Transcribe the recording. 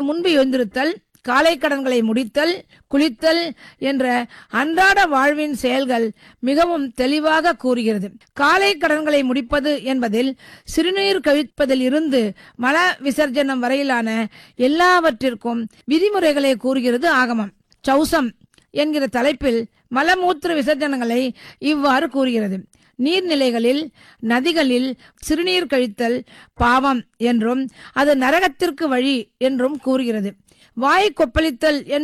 முன்பு எழுந்திருத்தல் காலை கடன்களை முடித்தல் குளித்தல் என்ற அன்றாட வாழ்வின் செயல்கள் மிகவும் தெளிவாக கூறுகிறது காலை கடன்களை முடிப்பது என்பதில் சிறுநீர் கழிப்பதில் இருந்து மல விசர்ஜனம் வரையிலான எல்லாவற்றிற்கும் விதிமுறைகளை கூறுகிறது ஆகமம் சௌசம் என்கிற தலைப்பில் மலமூத்திர விசர்ஜனங்களை இவ்வாறு கூறுகிறது நீர்நிலைகளில் நதிகளில் சிறுநீர் கழித்தல் பாவம் என்றும் அது நரகத்திற்கு வழி என்றும் கூறுகிறது வாய் கொப்பளித்தல் என்பது